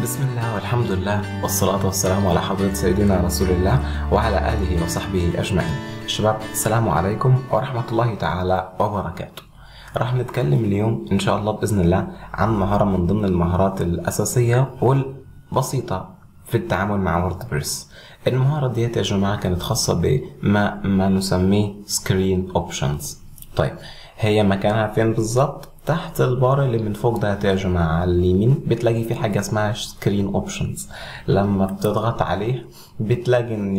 بسم الله والحمد لله والصلاة والسلام على حضرة سيدنا رسول الله وعلى آله وصحبه أجمعين شباب السلام عليكم ورحمة الله تعالى وبركاته راح نتكلم اليوم إن شاء الله بإذن الله عن مهارة من ضمن المهارات الأساسية والبسيطة في التعامل مع ووردبريس المهارة ديت يا جماعة كانت خاصة بما ما نسميه سكرين اوبشنز طيب هي مكانها فين بالظبط تحت البار اللي من فوق ده يا جماعة على اليمين بتلاقي في حاجة اسمها سكرين اوبشنز لما بتضغط عليه بتلاقي ان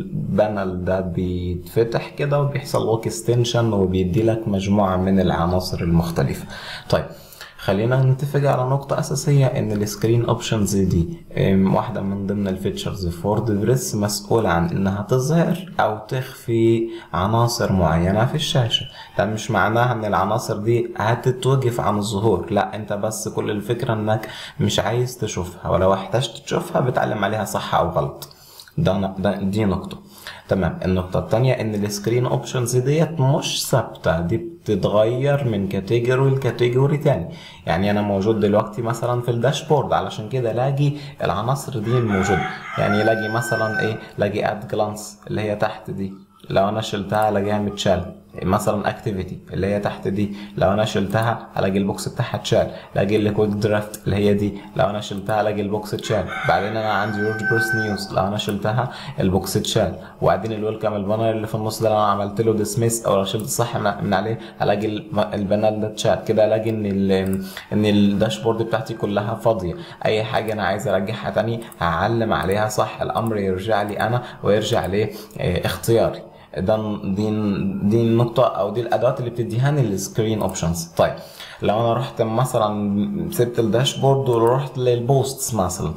البانل ده بيتفتح كده وبيحصل ورك اكستنشن وبيدي لك مجموعة من العناصر المختلفة طيب خلينا نتفق على نقطة أساسية إن السكرين أوبشنز دي أم، واحدة من ضمن الفيتشرز في ووردبريس مسؤولة عن إنها تظهر أو تخفي عناصر معينة في الشاشة ده مش معناها إن العناصر دي هتتوقف عن الظهور لا أنت بس كل الفكرة إنك مش عايز تشوفها ولو احتجت تشوفها بتعلم عليها صح أو غلط ده, ده دي نقطة تمام النقطة التانية ان السكرين اوبشنز ديت مش ثابتة دي بتتغير من كاتيجوري لكاتيجوري تاني يعني انا موجود دلوقتي مثلا في الداشبورد علشان كده الاقي العناصر دي الموجودة يعني الاقي مثلا ايه الاقي اد جلانس اللي هي تحت دي لو انا شلتها الاقيها متشال مثلا اكتيفيتي اللي هي تحت دي لو انا شلتها الاقي البوكس بتاعها اتشال الاقي الكويك درافت اللي هي دي لو انا شلتها الاقي البوكس اتشال بعدين انا عندي ووردبريس نيوز لو انا شلتها البوكس اتشال وبعدين الويلكم البانر اللي في النص ده لو انا عملت له ديسميس او لو شلت صح من من عليه الاقي الب- البانل ده اتشال كده الاقي ان ال ان الداشبورد بتاعتي كلها فاضيه اي حاجه انا عايز ارجعها تاني هعلم عليها صح الامر يرجع لي انا ويرجع ليه آه، اختياري ده دي دي النقطة أو دي الأدوات اللي بتديهاني السكرين أوبشنز طيب لو أنا رحت مثلا سبت الداشبورد ورحت للبوستس مثلا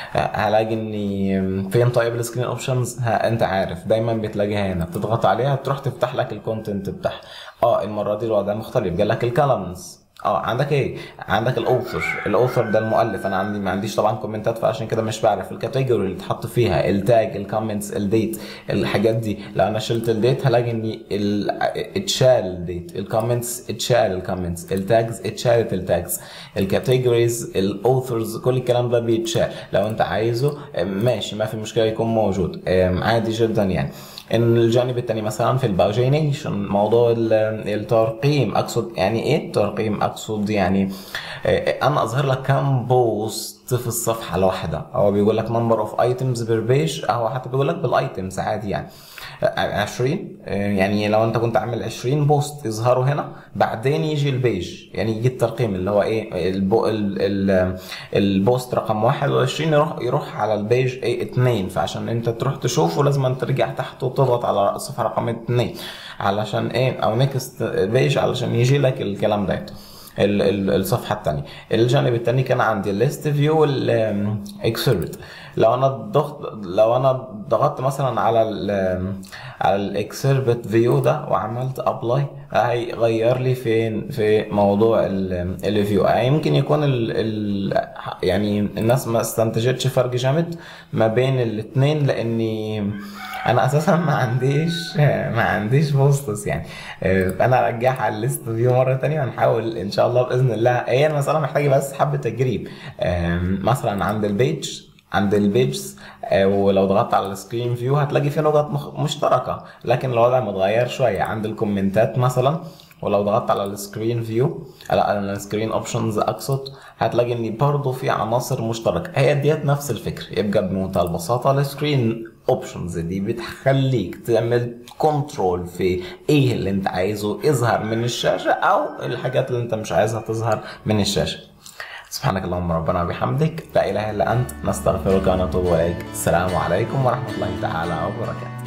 هلاقي اني فين طيب السكرين اوبشنز انت عارف دايما بتلاقيها هنا تضغط عليها تروح تفتح لك الكونتنت بتاعها اه المره دي الوضع مختلف قال لك الكولمنز اه عندك ايه عندك الاوثر الاوثر ده المؤلف انا عندي ما عنديش طبعا كومنتات فعشان كده مش بعرف الكاتيجوري اللي اتحط فيها التاج الكومنتس الديت الحاجات دي لو انا شلت الديت هلاقي ان ال- اتشال الديت الكومنتس اتشال الكومنتس التاجز اتشالت التاجز الكاتيجوريز الاوثرز كل الكلام ده بيتشال لو انت عايزه ماشي ما في مشكله يكون موجود ام، عادي جدا يعني ان الجانب الثاني مثلا في الباوجينيشن موضوع ال- الترقيم اقصد يعني ايه الترقيم اقصد يعني آه، انا اظهر لك كم بوست في الصفحه الواحده هو بيقول لك نمبر اوف ايتمز بير بيج او حتى بيقول لك بالايتمز عادي يعني آه، 20 آه، يعني لو انت كنت عامل 20 بوست يظهروا هنا بعدين يجي البيج يعني يجي الترقيم اللي هو ايه البو ال ال البوست رقم 21 يروح يروح على البيج ايه 2 فعشان انت تروح تشوفه لازم أن ترجع تحت وتضغط على الصفحه رقم 2 علشان ايه او نيكست بيج علشان يجي لك الكلام ده ال- ال- الصفحه الثانيه الجانب الثاني كان عندي الليست فيو والاكسبرت لو انا ضغط لو انا ضغطت مثلا على ال على الاكسبرت فيو ده وعملت ابلاي هيغير لي فين في موضوع الفيو يمكن يكون ال ال يعني الناس ما استنتجتش فرق جامد ما بين الاثنين لاني انا اساسا ما عنديش ما عنديش بوستس يعني انا ارجعها على الليست فيو مره تانية ونحاول ان شاء الله باذن الله هي المساله محتاجه بس حبه تجريب آم، مثلا عند البيج عند البيجز آه، ولو ضغطت على السكرين فيو هتلاقي في نقط مخ- مشتركه لكن الوضع متغير شويه عند الكومنتات مثلا ولو ضغطت على السكرين فيو على السكرين اوبشنز اقصد هتلاقي ان برضه في عناصر مشتركه هي ديت نفس الفكره يبقى بمنتهى البساطه السكرين اوبشنز دي بتخليك تعمل كنترول في ايه اللي انت عايزه يظهر من الشاشه او الحاجات اللي انت مش عايزها تظهر من الشاشه سبحانك اللهم ربنا وبحمدك لا اله الا انت نستغفرك ونتوب اليك السلام عليكم ورحمه الله تعالى وبركاته